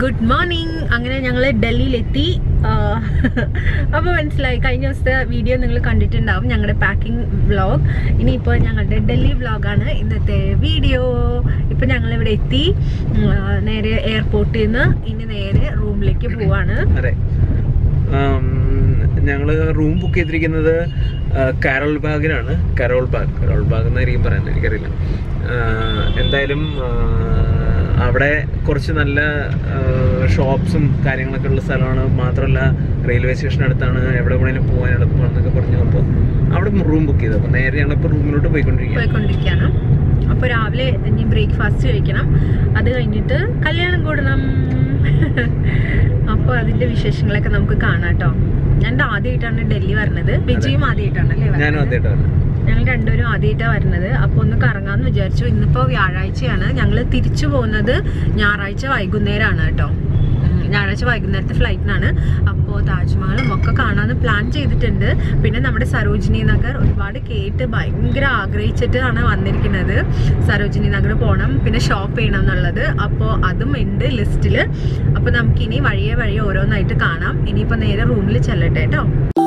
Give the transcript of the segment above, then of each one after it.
Good morning അങ്ങനെ ഞങ്ങൾ ഡൽഹിയിലെത്തി അപ്പോൾ മനസ്സിലായി കഴിഞ്ഞ ദിവസത്തെ വീഡിയോ നിങ്ങൾ കണ്ടിട്ടുണ്ടാവും ഞങ്ങളുടെ പാക്കിംഗ് വ്ളോഗ് ഇനിയിപ്പോൾ ഞങ്ങളുടെ ഡൽഹി വ്ളോഗാണ് ഇന്നത്തെ വീഡിയോ ഇപ്പം ഞങ്ങളിവിടെ എത്തി ഉം, ആ, നേരെ എയർപോർട്ടിൽ നിന്ന് ഇനി നേരെ റൂമിലേക്ക് പോവാണ് അതെ ആം, ഞങ്ങള് റൂം ബുക്ക് ചെയ്തിരിക്കുന്നത് ആ, കാരോൾ ബാഗിനാണ് കരോൾ ബാഗ് കരോൾ ബാഗ് എന്നായിരിക്കും പറയുന്നത് എനിക്കറിയില്ല ആ, എന്തായാലും ആ, അവിടെ കുറച്ച് നല്ല ഷോപ്സും കാര്യങ്ങളൊക്കെ ഉള്ള സ്ഥലമാണ് മാത്രമല്ല റെയിൽവേ സ്റ്റേഷൻ അടുത്താണ് എവിടെ വേണേലും പോകാൻ എളുപ്പമാണെന്നൊക്കെ പറഞ്ഞു അപ്പോൾ അവിടെ റൂം ബുക്ക് ചെയ്തു അപ്പോൾ നേരെ ഞങ്ങളിപ്പോൾ റൂമിലോട്ട് പോയിക്കൊണ്ടിരിക്കുകയാണ് പോയിക്കൊണ്ടിരിക്കുകയാണ് അപ്പോൾ രാവിലെ ഇനി ബ്രേക്ക്ഫാസ്റ്റ് കഴിക്കണം അത് കഴിഞ്ഞിട്ട് കല്യാണം കൂടണം അപ്പോൾ അതിന്റെ വിശേഷങ്ങളൊക്കെ നമുക്ക് കാണാം കേട്ടോ ഞാൻ ആദ്യമായിട്ടാണ് ഡൽഹി വരുന്നത് വിജയും ആദ്യമായിട്ടാണ് അല്ലേ ഞാനും വരുന്നത്? ആദ്യമായിട്ടാണ് ഞങ്ങൾ രണ്ടുപേരും ആദ്യമായിട്ടാണ് വരുന്നത് അപ്പോൾ ഒന്ന് കറങ്ങാമെന്ന് വിചാരിച്ചു ഇന്നിപ്പോൾ വ്യാഴാഴ്ചയാണ് ഞങ്ങൾ തിരിച്ചു പോകുന്നത് ഞായറാഴ്ച വൈകുന്നേരമാണ് കേട്ടോ ഉം, ഞായറാഴ്ച വൈകുന്നേരത്തെ ഫ്ലൈറ്റിനാണ് അപ്പോൾ താജ്മഹലും ഒക്കെ കാണാമെന്ന് പ്ലാൻ ചെയ്തിട്ടുണ്ട് പിന്നെ നമ്മുടെ സരോജിനി നഗർ ഒരുപാട് കേട്ട് ഭയങ്കര ആഗ്രഹിച്ചിട്ടാണ് വന്നിരിക്കുന്നത് സരോജിനി നഗർ പോകണം പിന്നെ ഷോപ്പ് ചെയ്യണം എന്നുള്ളത് അപ്പോൾ അതും ഉണ്ട് ലിസ്റ്റിൽ അപ്പോൾ നമുക്കിനി വഴിയെ വഴിയെ ഓരോന്നായിട്ട് കാണാം ഇനിയിപ്പോൾ നേരെ റൂമിൽ ചെല്ലട്ടെ കേട്ടോ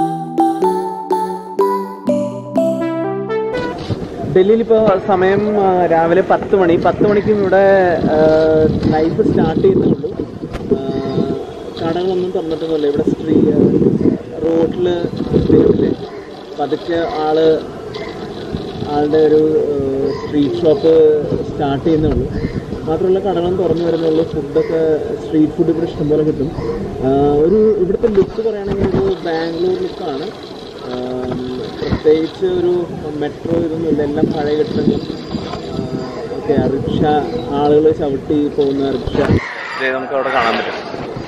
ഡൽഹിയിൽ ഇപ്പോൾ സമയം ആ, രാവിലെ പത്ത് മണി പത്ത് മണിക്കും ഇവിടെ ലൈഫ് സ്റ്റാർട്ട് ചെയ്യുന്നുള്ളൂ ആ, കടകളൊന്നും തുറന്നിട്ടൊന്നുമില്ല ഇവിടെ സ്ട്രീ റോഡിൽ വരുന്നില്ലേ പതുക്കെ ആള് ആളുടെ ഒരു സ്ട്രീറ്റ് ഷോപ്പ് സ്റ്റാർട്ട് ചെയ്യുന്നുള്ളൂ മാത്രമല്ല കടകളും തുറന്നു വരുന്നുള്ളൂ ഫുഡൊക്കെ സ്ട്രീറ്റ് ഫുഡ് ഇവിടെ ഇഷ്ടംപോലെ കിട്ടും ആ, ഒരു ഇവിടുത്തെ ലുക്ക് പറയുകയാണെങ്കിൽ ഒരു ബാംഗ്ലൂർ ലുക്കാണ് ആം, പ്രത്യേകിച്ച് ഒരു മെട്രോ ഇതൊന്നുമില്ല എല്ലാം പഴയ കെട്ടിടങ്ങൾ ഓക്കെ റിക്ഷ ആളുകൾ ചവിട്ടി പോകുന്ന റിക്ഷ നമുക്ക് അവിടെ കാണാൻ പറ്റും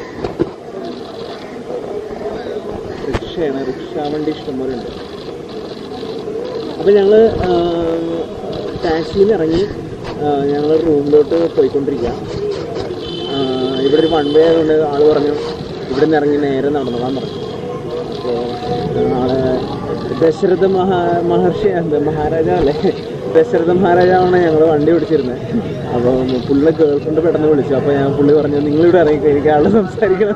റിക്ഷയാണ് റിക്ഷ വണ്ടി ഇഷ്ടംപോലെ ഉണ്ട് അപ്പോൾ ഞങ്ങൾ ടാക്സിയിൽ നിന്ന് ഇറങ്ങി ഞങ്ങൾ റൂമിലോട്ട് പോയിക്കൊണ്ടിരിക്കുക ആ, ഇവിടെ ഒരു വൺ വേ ആയതുകൊണ്ട് ആൾ പറഞ്ഞു ഇവിടെ നിന്ന് ഇറങ്ങി നേരെ നടന്നോളാൻ പറഞ്ഞു അപ്പോൾ ആള് ദശരഥ മഹാ മഹർഷി എന്താ മഹാരാജാവല്ലേ ദശരഥ മഹാരാജാവാണ് ഞങ്ങൾ വണ്ടി ഓടിച്ചിരുന്നത് അപ്പോൾ പുള്ളിയുടെ ഗേൾ ഫ്രണ്ട് പെട്ടെന്ന് വിളിച്ചു അപ്പോൾ ഞാൻ പുള്ളി പറഞ്ഞു നിങ്ങളിവിടെ ഇറങ്ങി എനിക്ക് ആള് സംസാരിക്കണം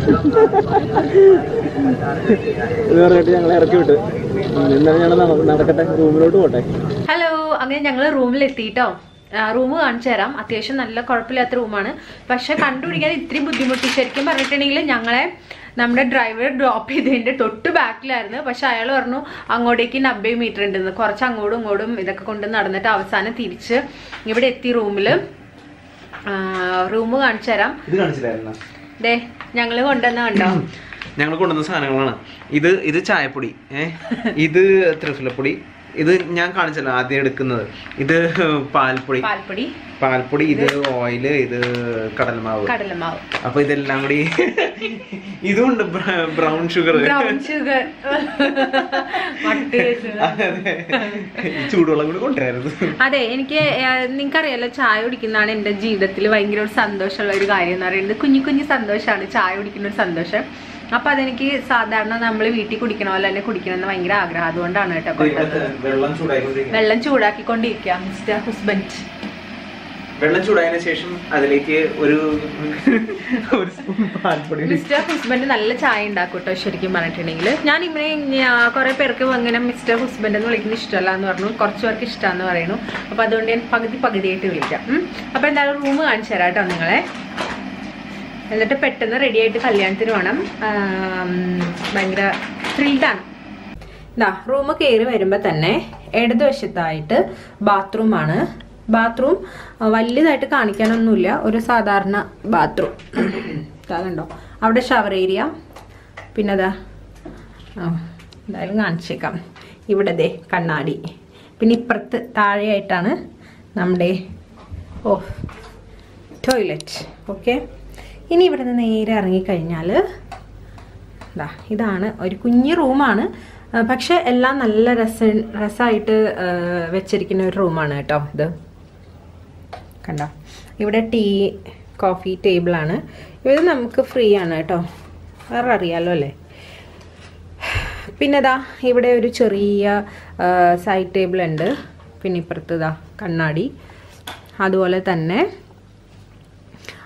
എന്ന് പറഞ്ഞിട്ട് ഞങ്ങൾ ഇറക്കി വിട്ടു എന്നാൽ ഞങ്ങൾ നടക്കട്ടെ റൂമിലോട്ട് പോട്ടെ ഹലോ അങ്ങനെ ഞങ്ങൾ റൂമിൽ എത്തിയിട്ടോ റൂം കാണിച്ചു തരാം അത്യാവശ്യം നല്ല കുഴപ്പമില്ലാത്ത റൂമാണ് പക്ഷെ കണ്ടുപിടിക്കാൻ ഇത്തിരി ബുദ്ധിമുട്ടി ശരിക്കും പറഞ്ഞിട്ടുണ്ടെങ്കിൽ ഞങ്ങളെ നമ്മുടെ ഡ്രൈവർ ഡ്രോപ്പ് ചെയ്തതിന്റെ തൊട്ട് ബാക്കിലായിരുന്നു പക്ഷെ അയാൾ പറഞ്ഞു അങ്ങോട്ടേക്ക് നബ്ബേ മീറ്റർ ഉണ്ടെന്ന് കുറച്ച് അങ്ങോട്ടും ഇങ്ങോട്ടും ഇതൊക്കെ കൊണ്ട് നടന്നിട്ട് അവസാനം തിരിച്ച് ഇവിടെ എത്തി റൂമിൽ റൂം കാണിച്ചു തരാം ഇത് കാണിച്ചില്ലായിരുന്നു ദേ ഞങ്ങൾ കൊണ്ടുവന്ന കണ്ടോ ഞങ്ങൾ കൊണ്ടുവന്ന സാധനങ്ങളാണ് ഇത് ഇത് ചായപ്പൊടി ഏ ഇത് ത്രിഫലപ്പൊടി ഇത് ഞാൻ കാണിച്ചല്ലോ ആദ്യം എടുക്കുന്നത് ഇത് പാൽപ്പൊടി പാൽപ്പൊടി പാൽപ്പൊടി ഇത് ഓയില് ഇത് കടൽമാവ് കടലമാവ് അപ്പൊ ഇതെല്ലാം കൂടി ഇതുണ്ട് ബ്രൗൺ ഷുഗർ ബ്രൗൺ ഷുഗർ ചൂടുവെള്ളം കൂടി കൊണ്ടുവരായിരുന്നു അതെ എനിക്ക് നിങ്ങൾക്കറിയാലോ ചായ കുടിക്കുന്നതാണ് എൻ്റെ ജീവിതത്തിൽ ഭയങ്കര ഒരു സന്തോഷമുള്ള ഒരു കാര്യം എന്ന് പറയുന്നത് കുഞ്ഞു കുഞ്ഞു സന്തോഷമാണ് ചായ കുടിക്കുന്ന ഒരു സന്തോഷം അപ്പൊ അതെനിക്ക് സാധാരണ നമ്മൾ വീട്ടിൽ കുടിക്കണ പോലെ തന്നെ കുടിക്കണം എന്ന് ഭയങ്കര ആഗ്രഹം അതുകൊണ്ടാണ് കേട്ടോ കൊണ്ടത് വെള്ളം ചൂടായിക്കൊണ്ടിരിക്കുന്നത് വെള്ളം ചൂടാക്കിക്കൊണ്ടിരിക്കുക മിസ്റ്റർ ഹസ്ബൻഡ് വെള്ളം ചൂടായതിനു ശേഷം അതിലേക്ക് ഒരു ഒരു സ്പൂൺ പാൽപ്പൊടി മിസ്റ്റർ ഹസ്ബൻഡ് നല്ല ചായ ഉണ്ടാക്കും കേട്ടോ ശരിക്കും പറഞ്ഞിട്ടുണ്ടെങ്കിൽ ഞാൻ ഇങ്ങനെ കുറെ പേർക്ക് അങ്ങനെ മിസ്റ്റർ ഹസ്ബൻഡ് എന്ന് വിളിക്കുന്ന ഇഷ്ടമല്ല എന്ന് പറഞ്ഞു കുറച്ച് പേർക്ക് ഇഷ്ടമാന്ന് പറയുന്നു അപ്പൊ അതുകൊണ്ട് ഞാൻ പകുതി പകുതിയായിട്ട് വിളിക്കാം ഉം. അപ്പൊ എന്തായാലും റൂം കാണിച്ചു തരാം കേട്ടോ നിങ്ങളെ എന്നിട്ട് പെട്ടെന്ന് റെഡി ആയിട്ട് കല്യാണത്തിന് വേണം ആം, ഭയങ്കര ത്രില്ഡാണ് ഇതാ റൂം കയറി വരുമ്പോൾ തന്നെ ഇടതുവശത്തായിട്ട് ബാത്റൂമാണ് ബാത്റൂം വലിയതായിട്ട് കാണിക്കാനൊന്നുമില്ല ഒരു സാധാരണ ബാത്റൂം ഇതാ കണ്ടോ അവിടെ ഷവർ ഏരിയ പിന്നെ അതാ ആ എന്തായാലും കാണിച്ചേക്കാം ഇവിടെ ദേ കണ്ണാടി പിന്നെ ഇപ്പുറത്ത് താഴെയായിട്ടാണ് നമ്മുടെ ഓ ടോയ്ലറ്റ് ഓക്കെ ഇനി ഇവിടെ നിന്ന് നേരെ ഇറങ്ങിക്കഴിഞ്ഞാൽ ഇതാ ഇതാണ് ഒരു കുഞ്ഞു റൂമാണ് ആ, പക്ഷെ എല്ലാം നല്ല രസ രസമായിട്ട് വെച്ചിരിക്കുന്ന ഒരു റൂമാണ് കേട്ടോ ഇത് കണ്ടോ ഇവിടെ ടീ കോഫി ടേബിളാണ് ഇത് നമുക്ക് ഫ്രീ ആണ് കേട്ടോ വേറെ അറിയാലോ അല്ലേ പിന്നെ ഇതാ ഇവിടെ ഒരു ചെറിയ സൈഡ് ടേബിൾ ഉണ്ട് പിന്നെ ഇപ്പുറത്ത് ഇതാ കണ്ണാടി അതുപോലെ തന്നെ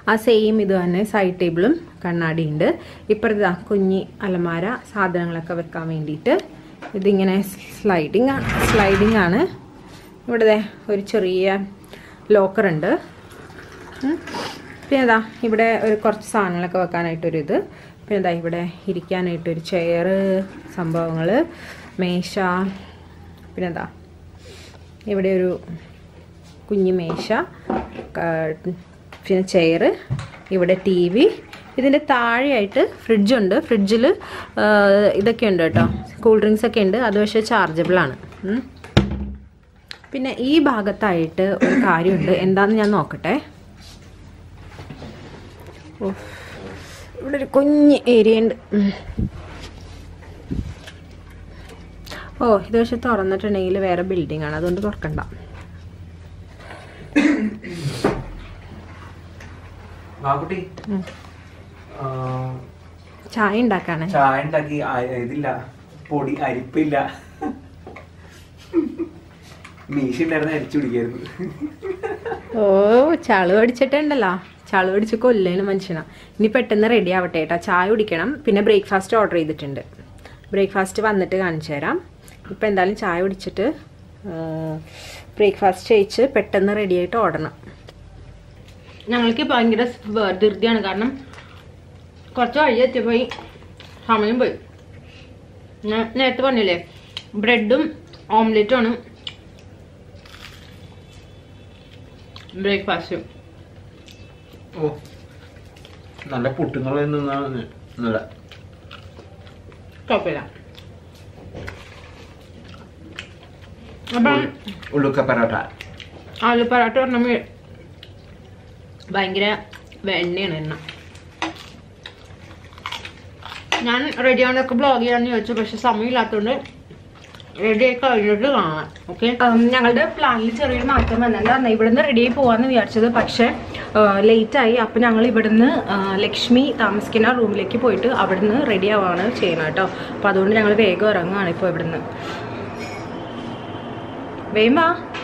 ആ സെയിം ഇത് തന്നെ സൈഡ് ടേബിളും കണ്ണാടിയുണ്ട് ഇപ്പുറത്താ കുഞ്ഞി അലമാര സാധനങ്ങളൊക്കെ വെക്കാൻ വേണ്ടിയിട്ട് ഇതിങ്ങനെ സ്ലൈഡിങ് സ്ലൈഡിങ് ആണ് ഇവിടെ ദേ ഒരു ചെറിയ ലോക്കറുണ്ട് ഉം. പിന്നെ ഇതാ ഇവിടെ ഒരു കുറച്ച് സാധനങ്ങളൊക്കെ വെക്കാനായിട്ടൊരു ഇത് പിന്നെ ഇതാ ഇവിടെ ഇരിക്കാനായിട്ടൊരു ചെയറ് സംഭവങ്ങൾ മേശ പിന്നെ ഇതാ ഇവിടെ ഒരു കുഞ്ഞു മേശ ക- പിന്നെ ചെയറ് ഇവിടെ ടി വി ഇതിൻ്റെ താഴെയായിട്ട് ഫ്രിഡ്ജുണ്ട് ഫ്രിഡ്ജിൽ ഇതൊക്കെ ഉണ്ട് കേട്ടോ കൂൾ ഡ്രിങ്ക്സ് ഒക്കെ ഉണ്ട് അത് പക്ഷേ ചാർജബിളാണ് ഉം. പിന്നെ ഈ ഭാഗത്തായിട്ട് ഒരു കാര്യമുണ്ട് എന്താന്ന് ഞാൻ നോക്കട്ടെ ഉഫ്. ഇവിടെ ഒരു കുഞ്ഞ് ഏരിയ ഉണ്ട് ഉം. ഓ ഇത് പക്ഷെ തുറന്നിട്ടുണ്ടെങ്കിൽ വേറെ ബിൽഡിംഗ് ആണ് അതുകൊണ്ട് തുറക്കണ്ട ബാബുട്ടി ഉം. ആ, ചായ ഉണ്ടാക്കാണ് ചായ ഉണ്ടാക്കി ആ- ഇതില്ല പൊടി അരിപ്പില്ല മീശ ഉണ്ടായിരുന്ന അരിച്ചു കുടിക്കായിരുന്നു ഓ ചളു പഠിച്ചിട്ടുണ്ടല്ലോ ചളു പഠിച്ച് കൊല്ലേന് മനുഷ്യനാ ഇനി പെട്ടെന്ന് റെഡി ആവട്ടെ കേട്ടോ ചായ കുടിക്കണം പിന്നെ ബ്രേക്ക്ഫാസ്റ്റ് ഓർഡർ ചെയ്തിട്ടുണ്ട് ബ്രേക്ക്ഫാസ്റ്റ് വന്നിട്ട് കാണിച്ചു തരാം ഇപ്പം എന്തായാലും ചായ കുടിച്ചിട്ട് ബ്രേക്ക്ഫാസ്റ്റ് കഴിച്ച് പെട്ടെന്ന് റെഡി ആയിട്ട് ഓടണം ഞങ്ങൾക്ക് ഭയങ്കര ധൃതിയാണ് കാരണം കുറച്ച് വഴി എത്തിയപ്പോയി സമയം പോയി ഞാൻ നേരത്തെ പറഞ്ഞില്ലേ ബ്രെഡും ഓംലെറ്റും ആണ് ബ്രേക്ക്ഫാസ്റ്റ് ഓ നല്ല പുട്ടുന്നുള്ളിൽ നിന്നാണ് നല്ല കുഴപ്പമില്ല അപ്പം ഉള്ളുക്ക പരോട്ട ആലു പറാട്ട പറഞ്ഞ ഭയങ്കര എണ്ണയാണ് എണ്ണ ഞാൻ റെഡി ആവണൊക്കെ ബ്ലോഗ് ചെയ്യാന്ന് ചോദിച്ചു പക്ഷെ സമയമില്ലാത്തതുകൊണ്ട് റെഡി ആയി കഴിഞ്ഞിട്ട് കാണാം ഓക്കെ ഞങ്ങളുടെ പ്ലാനിൽ ചെറിയൊരു മാറ്റം വന്നിട്ടുണ്ട് ഇവിടുന്ന് റെഡി ആയി പോവാന്ന് വിചാരിച്ചത് പക്ഷേ ലേറ്റ് ആയി അപ്പം ഞങ്ങൾ ഇവിടുന്ന് ആ, ലക്ഷ്മി താമസിക്കുന്ന റൂമിലേക്ക് പോയിട്ട് അവിടുന്ന് റെഡി ആവാണ് ചെയ്യുന്നത് കേട്ടോ അപ്പം അതുകൊണ്ട് ഞങ്ങൾ വേഗം ഇറങ്ങുകയാണ് ഇപ്പോൾ ഇവിടുന്ന് വേമാ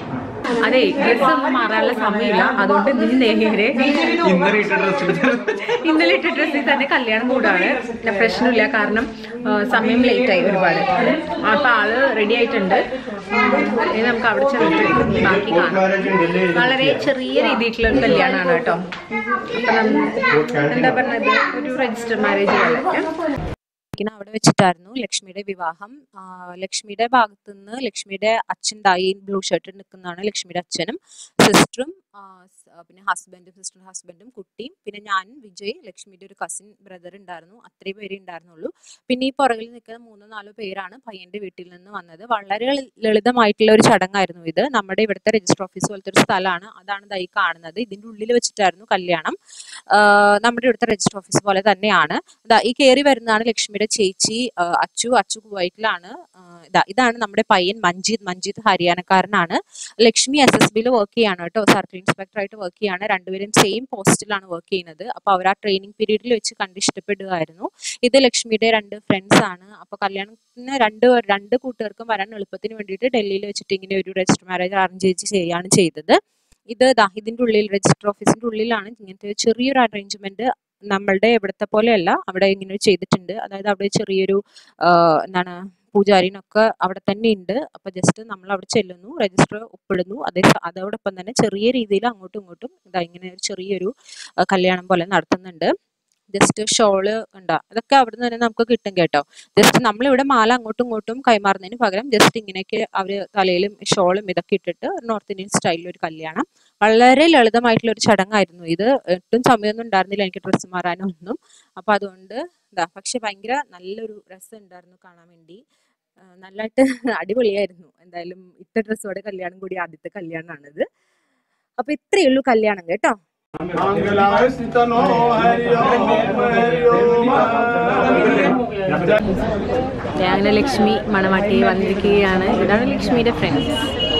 അതെ ഡ്രസ് ഒന്നും മാറാനുള്ള സമയമില്ല അതുകൊണ്ട് ഇതിന് നേരെ ഇന്നലെ ഇട്ട ഡ്രസ് ഇന്നലെ ഇട്ട ഡ്രസ്സിൽ തന്നെ കല്യാണം കൂടാണ് പിന്നെ പ്രശ്നമില്ല കാരണം ആ, സമയം ലേറ്റ് ആയി ഒരുപാട് അപ്പൊ ആള് റെഡി ആയിട്ടുണ്ട് ഉം, ഇനി നമുക്ക് അവിടെ ചെന്നിട്ട് ബാക്കി കാണാം വളരെ ചെറിയ രീതിയിലുള്ള ഒരു കല്യാണമാണ് കേട്ടോ ഇപ്പൊ നമ്മ- എന്താ പറഞ്ഞത് ഒരു രജിസ്റ്റർ മാരേജ് പോലെ അവിടെ വെച്ചിട്ടായിരുന്നു ലക്ഷ്മിയുടെ വിവാഹം ആ, ലക്ഷ്മിയുടെ ഭാഗത്തു നിന്ന് ലക്ഷ്മിയുടെ അച്ഛൻ ദായി ബ്ലൂ ഷർട്ട് നിൽക്കുന്നതാണ് ലക്ഷ്മിയുടെ അച്ഛനും സിസ്റ്ററും പിന്നെ ഹസ്ബൻഡും സിസ്റ്ററും ഹസ്ബൻഡും കുട്ടിയും പിന്നെ ഞാനും വിജയ് ലക്ഷ്മിയുടെ ഒരു കസിൻ ബ്രദർ ഉണ്ടായിരുന്നു അത്രയും പേരേ ഉണ്ടായിരുന്നുള്ളൂ പിന്നെ ഈ പുറകിൽ നിൽക്കുന്ന മൂന്നോ നാലോ പേരാണ് പയ്യന്റെ വീട്ടിൽ നിന്ന് വന്നത് വളരെ ലളി- ലളിതമായിട്ടുള്ള ഒരു ചടങ്ങായിരുന്നു ഇത് നമ്മുടെ ഇവിടുത്തെ രജിസ്റ്റർ ഓഫീസ് പോലത്തെ ഒരു സ്ഥലമാണ് അതാണ് ദായി കാണുന്നത് ഇതിന്റെ ഉള്ളിൽ വെച്ചിട്ടായിരുന്നു കല്യാണം ആ, നമ്മുടെ ഇവിടുത്തെ രജിസ്റ്റർ ഓഫീസ് പോലെ തന്നെയാണ് ദാ ഈ കയറി വരുന്നതാണ് ലക്ഷ്മിയുടെ ചേച്ചി ആ, അച്ചു അച്ചു കുവൈറ്റിലാണ് ആ, ഇതാ ഇതാണ് നമ്മുടെ പയ്യൻ മഞ്ജീത് മഞ്ജീത് ഹരിയാനക്കാരനാണ് ലക്ഷ്മി എസ് എസ് ബിയിൽ വർക്ക് ചെയ്യാണ് കേട്ടോ സർക്കിൾ ഇൻസ്പെക്ടർ ആയിട്ട് വർക്ക് ചെയ്യാണ് രണ്ടുപേരും സെയിം പോസ്റ്റിലാണ് വർക്ക് ചെയ്യുന്നത് അപ്പൊ അവർ ആ ട്രെയിനിങ് പീരീഡിൽ വെച്ച് കണ്ട് ഇഷ്ടപ്പെടുകയായിരുന്നു ഇത് ലക്ഷ്മിയുടെ രണ്ട് ഫ്രണ്ട്സ് ആണ് അപ്പൊ കല്യാണത്തിന് രണ്ട് രണ്ട് കൂട്ടുകാർക്കും വരാൻ എളുപ്പത്തിന് വേണ്ടിയിട്ട് ഡൽഹിയിൽ വെച്ചിട്ട് ഇങ്ങനെ ഒരു രജിസ്റ്റർ മാരേജ് അറേഞ്ച് ചെയ്യാണ് ചെയ്തത് ഇത് ദാ ഇതിന്റെ ഉള്ളിൽ രജിസ്റ്റർ ഓഫീസിന്റെ ഉള്ളിലാണ് ഇങ്ങനത്തെ ഒരു ചെറിയൊരു അറേഞ്ച്മെന്റ് നമ്മളുടെ ഇവിടുത്തെ പോലെയല്ല അവിടെ ഇങ്ങനെ ചെയ്തിട്ടുണ്ട് അതായത് അവിടെ ചെറിയൊരു ആ, എന്താണ് പൂജാരിനൊക്കെ അവിടെ തന്നെ ഉണ്ട് അപ്പൊ ജസ്റ്റ് നമ്മൾ അവിടെ ചെല്ലുന്നു രജിസ്റ്റർ ഒപ്പിടുന്നു അതേ സ- അതോടൊപ്പം തന്നെ ചെറിയ രീതിയിൽ അങ്ങോട്ടും ഇങ്ങോട്ടും ഇതാ ഇങ്ങനെ ഒരു ചെറിയൊരു ആ, കല്യാണം പോലെ നടത്തുന്നുണ്ട് ജസ്റ്റ് ഷോള് കണ്ട അതൊക്കെ അവിടെ നിന്ന് തന്നെ നമുക്ക് കിട്ടും കേട്ടോ ജസ്റ്റ് നമ്മളിവിടെ മാല അങ്ങോട്ടും ഇങ്ങോട്ടും കൈമാറുന്നതിന് പകരം ജസ്റ്റ് ഇങ്ങനെയൊക്കെ അവര് തലയിലും ഷോളും ഇതൊക്കെ ഇട്ടിട്ട് നോർത്ത് ഇന്ത്യൻ സ്റ്റൈലിൽ ഒരു കല്യാണം വളരെ ലളിതമായിട്ടുള്ള ഒരു ചടങ്ങായിരുന്നു ഇത് ഒട്ടും സമയമൊന്നും ഉണ്ടായിരുന്നില്ല എനിക്ക് ഡ്രസ്സ് മാറാനോ ഒന്നും അപ്പൊ അതുകൊണ്ട് എന്താ പക്ഷെ ഭയങ്കര നല്ലൊരു രസം ഉണ്ടായിരുന്നു കാണാൻ വേണ്ടി ആ, നല്ലതായിട്ട് അടിപൊളിയായിരുന്നു എന്തായാലും ഇത്ത ഡ്രസ്സോടെ കല്യാണം കൂടി ആദ്യത്തെ കല്യാണമാണിത് അപ്പൊ ഇത്രയേ ഉള്ളൂ കല്യാണം കേട്ടോ മംഗളായ സ്ഥിതനോ ഹരി ഓം ഹരി ഓം ദേ അങ്ങനെ ലക്ഷ്മി മണവാട്ടി വന്നിരിക്കുകയാണ് ഇതാണ് ലക്ഷ്മിയുടെ ഫ്രണ്ട്സ്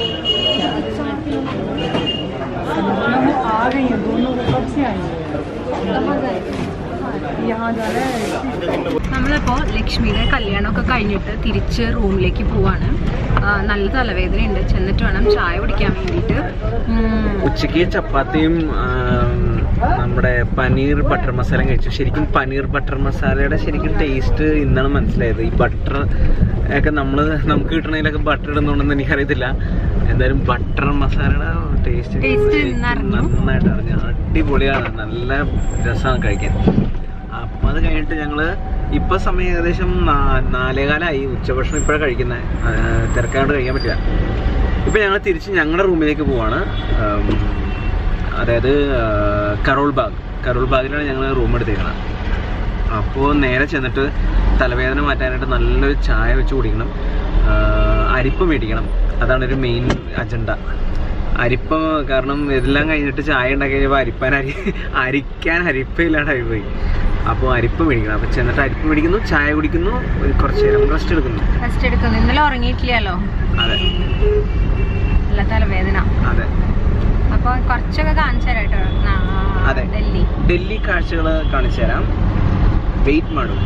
നമ്മളിപ്പോ ലക്ഷ്മിയുടെ കല്യാണമൊക്കെ കഴിഞ്ഞിട്ട് തിരിച്ച് റൂമിലേക്ക് പോവാണ് ആ, നല്ല തലവേദനയുണ്ട് ചെന്നിട്ട് വേണം ചായ കുടിക്കാൻ വേണ്ടിയിട്ട് ഉം, ഉച്ചക്ക് ചപ്പാത്തിയും നമ്മുടെ പനീർ ബട്ടർ മസാല കഴിച്ചു ശരിക്കും പനീർ ബട്ടർ മസാലയുടെ ശരിക്കും ടേസ്റ്റ് ഇന്നാണ് മനസ്സിലായത് ഈ ബട്ടർ ഒക്കെ നമ്മൾ നമുക്ക് കിട്ടണതിലൊക്കെ ബട്ടർ ഇടുന്നുണ്ടെന്ന് എനിക്കറിയത്തില്ല എന്തായാലും ബട്ടർ മസാലയുടെ ടേസ്റ്റ് Taste ഇന്നറിഞ്ഞു. നന്നായിട്ട് അറിഞ്ഞു അടിപൊളിയാണ് നല്ല രസമാണ് കഴിക്കാൻ അപ്പം അത് കഴിഞ്ഞിട്ട് ഞങ്ങള് ഇപ്പൊ സമയം ഏകദേശം നാ- നാലേകാലായി ഉച്ചഭക്ഷണം ഇപ്പോഴാണ് കഴിക്കുന്നത് തിരക്കാണ്ട് കഴിക്കാൻ പറ്റില്ല ഇപ്പൊ ഞങ്ങൾ തിരിച്ച് ഞങ്ങളുടെ റൂമിലേക്ക് പോവാണ് ഉം, അതായത് ആ, കരോൾ ബാഗ് കരോൾ ബാഗിലാണ് ഞങ്ങൾ റൂം എടുത്തേക്കുന്നത് അപ്പോൾ നേരെ ചെന്നിട്ട് തലവേദന മാറ്റാനായിട്ട് നല്ലൊരു ചായ വെച്ച് കുടിക്കണം ആ, അരിപ്പ മേടിക്കണം അതാണ് ഒരു മെയിൻ അജണ്ട അരിപ്പ കാരണം ഇതെല്ലാം കഴിഞ്ഞിട്ട് ചായ ഉണ്ടാക്കി കഴിഞ്ഞപ്പോൾ അരിപ്പാൻ അരി അരിക്കാൻ അരിപ്പയില്ലാണ്ടായി പോയി അപ്പോൾ അരിപ്പ മേടിക്കണം അപ്പോൾ ചെന്നിട്ട് അരിപ്പ മേടിക്കുന്നു ചായ കുടിക്കുന്നു ഒരു കുറച്ച് നേരം റെസ്റ്റ് എടുക്കുന്നു റെസ്റ്റ് എടുക്കുന്നു ഇന്നലെ ഉറങ്ങിയിട്ടില്ലല്ലോ അതെ നല്ല തലവേദന അതെ അപ്പൊ കുറച്ചൊക്കെ കാണിച്ചു തരാം കേട്ടോ നാ- അതെ. ഡൽഹി ഡൽഹി കാഴ്ചകൾ കാണിച്ചു തരാം വെയിറ്റ് മാഡു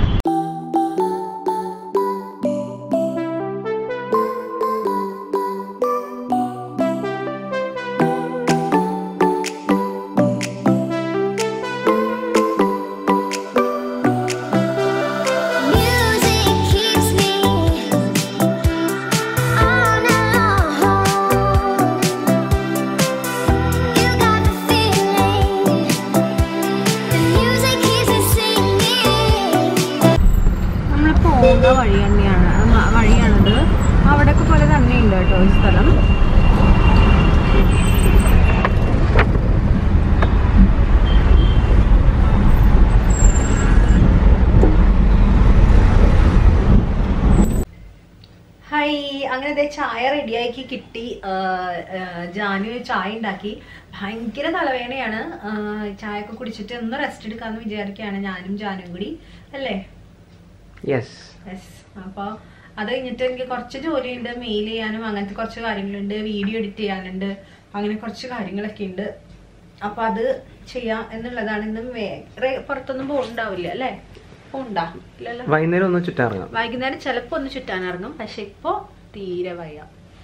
Music keeps me on alone. You got the feeling. The music keeps me singing. നമ്മൾ പോകുന്ന വഴി തന്നെയാണ് അത് മ- വഴിയാണത് അവിടെയൊക്കെ പോലെ തന്നെയുണ്ട് കേട്ടോ ഈ സ്ഥലം ഹായ് അങ്ങനെ ദേ ചായ റെഡിയാക്കി കിട്ടി ആ, ആ, ജാനു ചായ ഉണ്ടാക്കി ഭയങ്കര തലവേദനയാണ് ആ, ചായ ഒക്കെ കുടിച്ചിട്ട് ഒന്ന് റെസ്റ്റ് എടുക്കാന്ന് വിചാരിക്കുകയാണ് ഞാനും ജാനും കൂടി അല്ലേ യെസ് യെസ് അപ്പോൾ അത് കഴിഞ്ഞിട്ട് എനിക്ക് കുറച്ച് ജോലിയുണ്ട് മെയിൽ ചെയ്യാനും അങ്ങനത്തെ കുറച്ച് കാര്യങ്ങളുണ്ട് വീഡിയോ എഡിറ്റ് ചെയ്യാനുണ്ട് അങ്ങനെ കുറച്ച് കാര്യങ്ങളൊക്കെ ഉണ്ട് അപ്പൊ അത് ചെയ്യാം എന്നുള്ളതാണ് ഇന്ന് വേറെ പുറത്തൊന്നും പോകുന്നുണ്ടാവില്ല അല്ലേ പോണ്ടാ ഇല്ലല്ലോ വൈകുന്നേരം ഒന്ന് ചുറ്റാറിയാം വൈകുന്നേരം ചിലപ്പോ ഒന്ന് ചുറ്റാനിറങ്ങും പക്ഷെ ഇപ്പൊ തീരെ വയ്യ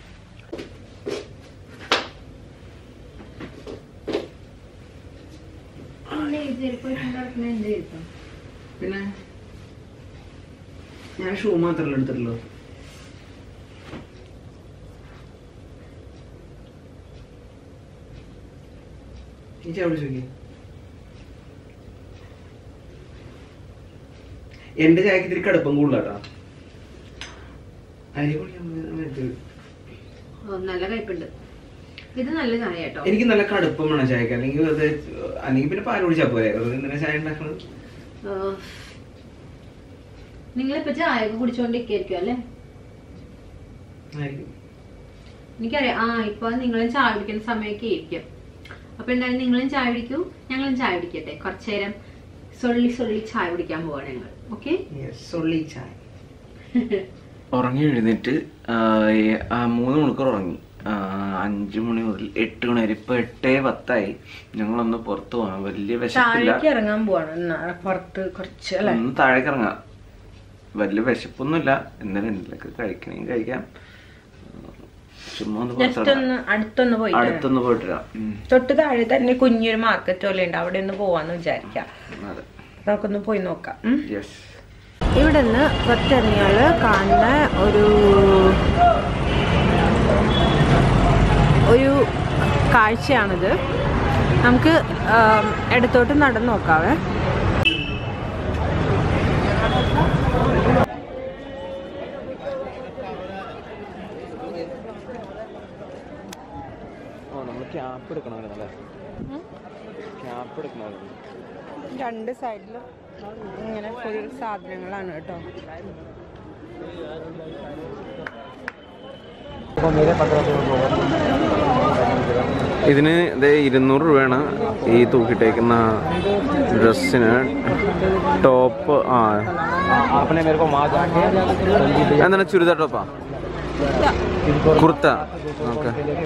പിന്നെ ഞാൻ ഷൂ മാത്രമല്ല എടുത്തിട്ടുള്ളൂ ചേച്ചി അവിടെ ചോദിക്കേ എന്റെ ചായക്ക് ഇത്തിരി കടുപ്പം കൂടുതലാട്ടാ അരി കുടിക്കാൻ വേണ്ടി ഓ, നല്ല കയ്പുണ്ട് ഇത് നല്ല ചായ കേട്ടോ എനിക്ക് നല്ല കടുപ്പം വേണം ചായക്ക് അല്ലെങ്കിൽ വെറുതെ അല്ലെങ്കിൽ പിന്നെ പാൽ കുടിച്ചാൽ പോരെ വെറുതെ ഇങ്ങനെ ചായ ഉണ്ടാക്കണത് നിങ്ങളിപ്പോ ചായ ഒക്കെ കുടിച്ചോണ്ടിരിക്കും അല്ലേ ആയിരിക്കും എനിക്കറിയാം ആ ഇപ്പൊ നിങ്ങളും ചായ കുടിക്കുന്ന സമയമൊക്കെ ആയിരിക്കും അപ്പൊ എന്തായാലും നിങ്ങളും ചായ കുടിക്കൂ ഞങ്ങളും ചായ കുടിക്കട്ടെ കുറച്ചു നേരം സൊള്ളി സൊള്ളി ചായ കുടിക്കാൻ പോവാണ് ഞങ്ങൾ ഓക്കെ സൊള്ളി ചായ ഉറങ്ങി എഴുന്നേറ്റ് ആ, ഈ- ആ, മൂന്ന് മണിക്കൂർ ഉറങ്ങി ആ, അഞ്ച് മണി മുതൽ എട്ട് മണി വരെ ഇപ്പൊ എട്ടേ പത്തായി ഞങ്ങളൊന്ന് പുറത്തു പോകാം വലിയ വിശപ്പില്ല താഴേക്ക് ഇറങ്ങാൻ പോവാണ് പുറത്ത് കുറച്ച് അല്ലെ ഒന്ന് താഴേക്ക് ഇറങ്ങാം വലിയ വിശപ്പൊന്നുമില്ല എന്നാലും എന്തെങ്കിലുമൊക്കെ കഴിക്കണമെങ്കിൽ കഴിക്കാം ചുമ്മാ ഒന്ന് ജസ്റ്റ് പുറത്തിറങ്ങാം ഒന്ന് അടുത്തൊന്ന് പോയി അടുത്തൊന്ന് പോയിട്ട് വരാം ഉം, തൊട്ട് താഴെ തന്നെ കുഞ്ഞൊരു മാർക്കറ്റ് പോലെ ഉണ്ട് അവിടെ ഒന്ന് പോവാന്ന് വിചാരിക്കാം അതെ നമുക്കൊന്ന് പോയി നോക്കാം ഉം. യെസ് ഇവിടെ നിന്ന് പുറത്തിറങ്ങിയാൽ കാണുന്ന ഒരു ഒരു കാഴ്ചയാണിത് നമുക്ക് ആം, ഇടത്തോട്ട് നടന്നു നോക്കാവേ ഓ നമ്മൾ ക്യാപ്പ് എടുക്കണമായിരുന്നു അല്ലേ ക്യാപ്പ് എടുക്കണമായിരുന്നു രണ്ട് സൈഡിലും ഇങ്ങനെ ഫുൾ സാധനങ്ങളാണ് കേട്ടോ ഇതിന് ഇത് ഇരുന്നൂറ് രൂപയാണ് ഈ തൂക്കിട്ടേക്കുന്ന ഡ്രസ്സിന് ടോപ്പ് ആ എന്താണ് ചുരിദാർ ടോപ്പാ കുർത്ത ഓക്കെ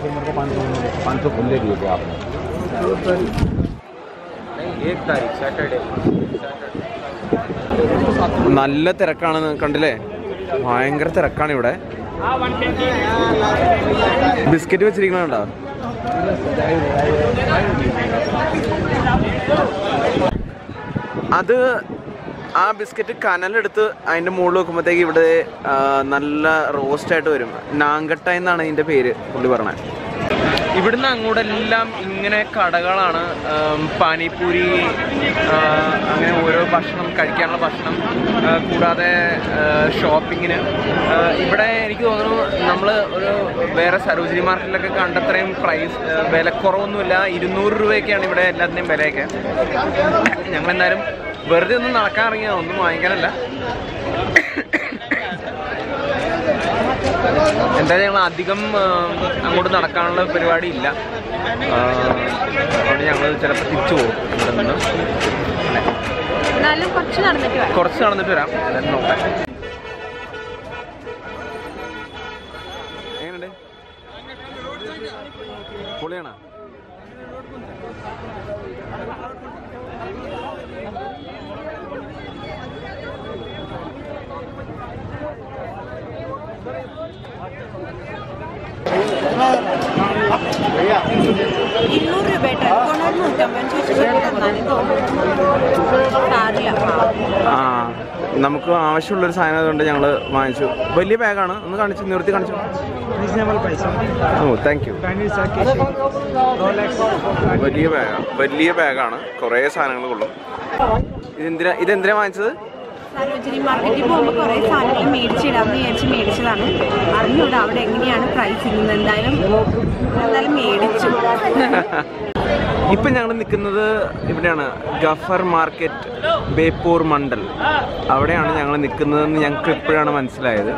നല്ല തിരക്കാണ് കണ്ടില്ലേ ഭയങ്കര തിരക്കാണ് ഇവിടെ ബിസ്ക്കറ്റ് വെച്ചിരിക്കണ അത് ആ ബിസ്ക്കറ്റ് കനലെടുത്ത് അതിൻ്റെ മുകളിൽ വെക്കുമ്പോഴത്തേക്ക് ഇവിടെ ആ, നല്ല റോസ്റ്റായിട്ട് വരും നാങ്കട്ട എന്നാണ് ഇതിൻ്റെ പേര് പുള്ളി പറഞ്ഞത് ഇവിടുന്ന് അങ്ങോട്ടെല്ലാം ഇങ്ങനെ കടകളാണ് ആം, പാനിപൂരി ആ, അങ്ങനെ ഓരോ ഭക്ഷണം കഴിക്കാനുള്ള ഭക്ഷണം ആ, കൂടാതെ ഷോപ്പിങ്ങിന് ഇവിടെ എനിക്ക് തോന്നുന്നു നമ്മൾ ഒരു വേറെ സരോജിനി മാർക്കറ്റിലൊക്കെ കണ്ടത്രയും പ്രൈസ് വിലക്കുറവൊന്നുമില്ല ഇരുന്നൂറ് രൂപയൊക്കെയാണ് ഇവിടെ എല്ലാത്തിൻ്റെയും വിലയൊക്കെ ഞങ്ങൾ എന്തായാലും വെറുതെ ഒന്നും നടക്കാൻ ഇറങ്ങിയ ഒന്നും വാങ്ങിക്കാനല്ല എന്തായാലും ഞങ്ങൾ അധികം ആ, അങ്ങോട്ട് നടക്കാനുള്ള പരിപാടി ഇല്ല ആ, അതുകൊണ്ട് ഞങ്ങൾ ചിലപ്പോൾ തിരിച്ചു പോകും ഇവിടെ നിന്ന് എന്നാലും കുറച്ച് നടന്നിട്ട് വരാം കുറച്ച് നടന്നിട്ട് വരാം എന്തായാലും നോക്കാം എങ്ങനെയുണ്ട് പൊളിയാണോ ഇരുന്നൂറ് രൂപ ടെലിഫോണോട് നൂറ്റമ്പത് ചോദിച്ചു തന്നാലും തോന്നുന്നു സാരില്ല ആ നമുക്ക് ആവശ്യമുള്ളൊരു സാധനം അതുകൊണ്ട് ഞങ്ങൾ വാങ്ങിച്ചു വലിയ ബാഗാണ് ഒന്ന് കാണിച്ചു നിർത്തി കാണിച്ചു ഓ താങ്ക് യു വലിയ ബാഗാണ് വലിയ ബാഗാണ് കുറേ സാധനങ്ങൾ കൊള്ളും ഇതെന്തിനാ ഇതെന്തിനാ വാങ്ങിച്ചത് സരോജിനി മാർക്കറ്റിൽ പോകുമ്പോൾ കുറേ സാധനങ്ങൾ മേടിച്ചിടാമെന്ന് വിചാരിച്ച് മേടിച്ചതാണ് അറിഞ്ഞൂടാ അവിടെ എങ്ങനെയാണ് പ്രൈസ് ഇടുന്നത് എന്തായാലും എന്തായാലും മേടിച്ചു ഇപ്പം ഞങ്ങൾ നിൽക്കുന്നത് ഇവിടെയാണ് ഗഫർ മാർക്കറ്റ് ബേപ്പൂർ മണ്ഡൽ അവിടെയാണ് ഞങ്ങൾ നിൽക്കുന്നതെന്ന് ഞങ്ങൾക്ക് ഇപ്പോഴാണ് മനസ്സിലായത്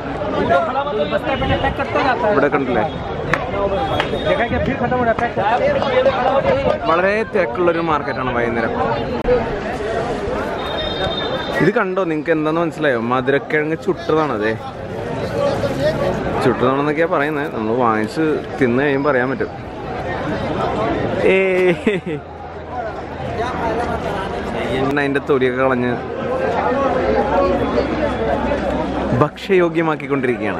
ഇവിടെ കണ്ടില്ലേ വളരെ തിരക്കുള്ളൊരു മാർക്കറ്റാണ് വൈകുന്നേരം ഇത് കണ്ടോ നിങ്ങൾക്ക് എന്താന്ന് മനസ്സിലായോ മധുരക്കിഴങ്ങ് ചുട്ടതാണ് അതെ ചുട്ടതാണെന്നൊക്കെയാ പറയുന്നത് നമ്മൾ വാങ്ങിച്ച് തിന്ന് കഴിയുമ്പോൾ അറിയാൻ പറ്റും ഏ അതിൻ്റെ തൊലിയൊക്കെ കളഞ്ഞ് ഭക്ഷ്യയോഗ്യമാക്കിക്കൊണ്ടിരിക്കുകയാണ്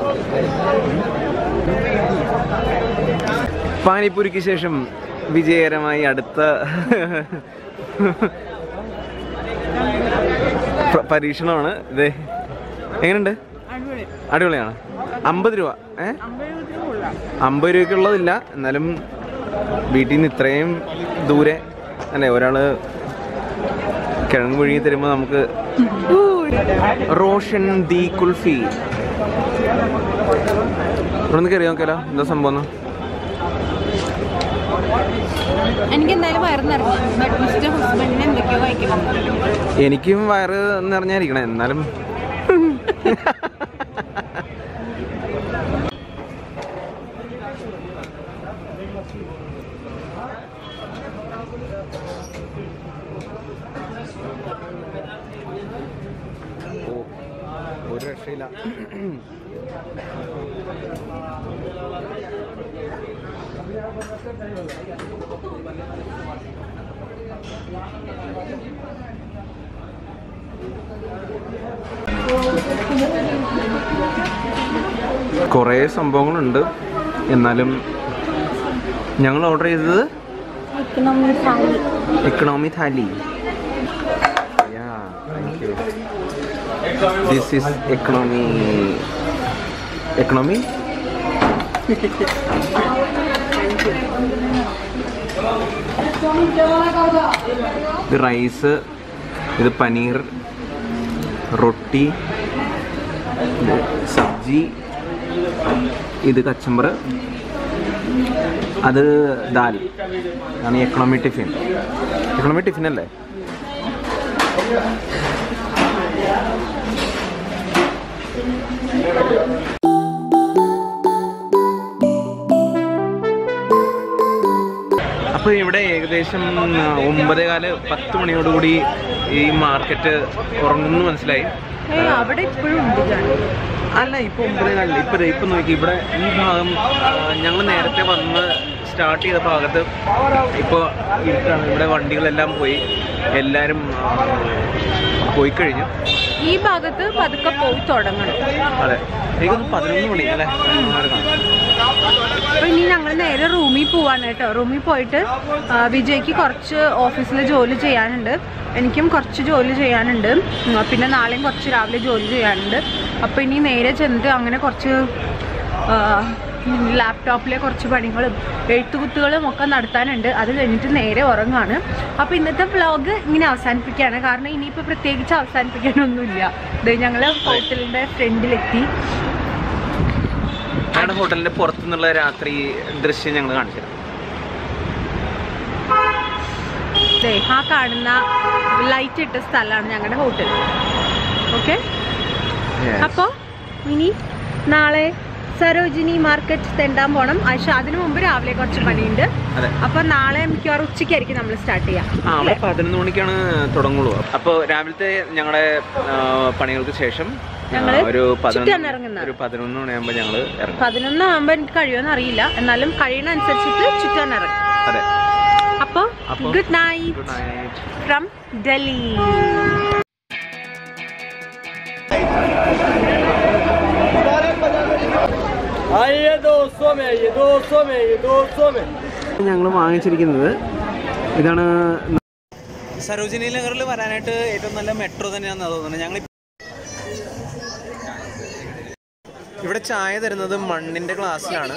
പാനിപ്പൂരിക്ക് ശേഷം വിജയകരമായി അടുത്ത പ- പരീക്ഷണമാണ് ഇത് എങ്ങനെയുണ്ട് അടിപൊളിയാണ് അമ്പത് രൂപ ഏ അമ്പത് രൂപയ്ക്കുള്ളതില്ല എന്നാലും വീട്ടിൽ നിന്ന് ഇത്രയും ദൂരെ അല്ലേ ഒരാൾ കിഴങ്ങ് പുഴുങ്ങി തരുമ്പോൾ നമുക്ക് റോഷൻ ദി കുൽഫി ഇവിടെ നിന്ന് കയറി നോക്കിയാലോ എന്താ സംഭവം എന്ന്? എനിക്ക് എന്തായാലും വയറ് നിറഞ്ഞു ബട്ട് മിസ്റ്റർ ഹസ്ബൻഡിന് എന്തൊക്കെയോ കഴിക്കണം എനിക്കും വയറ് നിറഞ്ഞായിരിക്കണം എന്നാലും ഓ, ഒരു രക്ഷയില്ല കുറേ സംഭവങ്ങളുണ്ട് എന്നാലും ഞങ്ങൾ ഓർഡർ ചെയ്തത് economy thali this is economy economy ഇത് റൈസ് ഇത് പനീർ റൊട്ടി ഇത് സബ്ജി ഇത് കച്ചമ്പർ അത് ദാൽ ആണ് എക്കണോമി ടിഫിൻ എക്കണോമി ടിഫിൻ അല്ലേ അപ്പോൾ ഇവിടെ ഏകദേശം ആ, ഒമ്പതേ കാല് പത്ത് മണിയോടുകൂടി ഈ മാർക്കറ്റ് ഉറങ്ങുന്നു മനസ്സിലായി അവിടെ ഇപ്പോഴും ഉണ്ട് ജാനു. അല്ല ഇപ്പൊ ഒമ്പതേ കാലില്ല ഇപ്പൊ ദേ ഇപ്പൊ നോക്കി ഇവിടെ ഈ ഭാഗം ഞങ്ങൾ നേരത്തെ വന്ന് സ്റ്റാർട്ട് ചെയ്ത ഭാഗത്ത് ഇപ്പോൾ ഇരുട്ടാണ് ഇവിടെ വണ്ടികളെല്ലാം പോയി എല്ലാവരും ആ, പോയി കഴിഞ്ഞു ഈ ഭാഗത്ത് പതുക്കെ പോയി തുടങ്ങണം അതെ എനിക്കൊന്ന് പതിനൊന്ന് മണി അല്ലേ പതിനൊന്നര കാണും. അപ്പോൾ ഇനി ഞങ്ങൾ നേരെ റൂമിൽ പോവാണ് കേട്ടോ റൂമിൽ പോയിട്ട് ആ, വിജയ്ക്ക് കുറച്ച് ഓഫീസിൽ ജോലി ചെയ്യാനുണ്ട് എനിക്കും കുറച്ച് ജോലി ചെയ്യാനുണ്ട് ഉം, പിന്നെ നാളെയും കുറച്ച് രാവിലെ ജോലി ചെയ്യാനുണ്ട് അപ്പോൾ ഇനി നേരെ ചെന്നിട്ട് അങ്ങനെ കുറച്ച് ലാപ്ടോപ്പിലെ കുറച്ച് പണികളും എഴുത്തുകുത്തുകളും ഒക്കെ നടത്താനുണ്ട് അത് കഴിഞ്ഞിട്ട് നേരെ ഉറങ്ങുകയാണ് അപ്പോൾ ഇന്നത്തെ വ്ളോഗ് ഇങ്ങനെ അവസാനിപ്പിക്കുകയാണ് കാരണം ഇനിയിപ്പോൾ പ്രത്യേകിച്ച് അവസാനിപ്പിക്കാനൊന്നുമില്ല ഇത് ഞങ്ങൾ ഹോട്ടലിൻ്റെ ഫ്രണ്ടിലെത്തി ഞങ്ങളുടെ ഹോട്ടലിന്റെ പുറത്തുനിന്നുള്ള രാത്രി ദൃശ്യം ഞങ്ങൾ കാണിച്ചു തരാം. ദേ, ആ കാണുന്ന ലൈറ്റ് ഇട്ട സ്ഥലമാണ് ഞങ്ങളുടെ ഹോട്ടൽ ഓക്കെ അപ്പോൾ ഇനി നാളെ സരോജിനി മാർക്കറ്റ് തെണ്ടാൻ പോകണം പക്ഷെ അതിനു മുമ്പ് രാവിലെ കുറച്ച് പണിയുണ്ട് അതെ അപ്പൊ നാളെ മിക്കവാറും ഉച്ചയ്ക്കായിരിക്കും നമ്മൾ സ്റ്റാർട്ട് ചെയ്യാം ആ അവിടെ പതിനൊന്ന് മണിക്കാണ് തുടങ്ങുള്ളൂ അപ്പോൾ രാവിലത്തെ ഞങ്ങളുടെ ആ, പണികൾക്ക് ശേഷം ആ, ഞങ്ങള് ഒരു ചുറ്റാൻ പതിനൊന്ന് ഇറങ്ങുന്നതാണ്. ഒരു പതിനൊന്ന് മണിയാകുമ്പോൾ ഞങ്ങൾ ഇറങ്ങും പതിനൊന്ന് ആകുമ്പോൾ എനിക്ക് കഴിയുമെന്ന് അറിയില്ല എന്നാലും കഴിയുന്ന അനുസരിച്ചിട്ട് ചുറ്റാൻ ഇറങ്ങും അതെ അപ്പോൾ അപ്പൊ good night good night from Delhi आइए दोस्तों में ये दोस्तों में ये दोस्तों में ഞങ്ങൾ വാങ്ങിച്ചിരിക്കുന്നത് ഇതാണ് സരോജിനി നഗറിൽ വരാനായിട്ട് ഏറ്റവും നല്ല മെട്രോ തന്നെയാണെന്ന് തോന്നുന്നത് ഞങ്ങൾ ഇവിടെ ചായ തരുന്നത് മണ്ണിന്റെ ഗ്ലാസ്സിലാണ്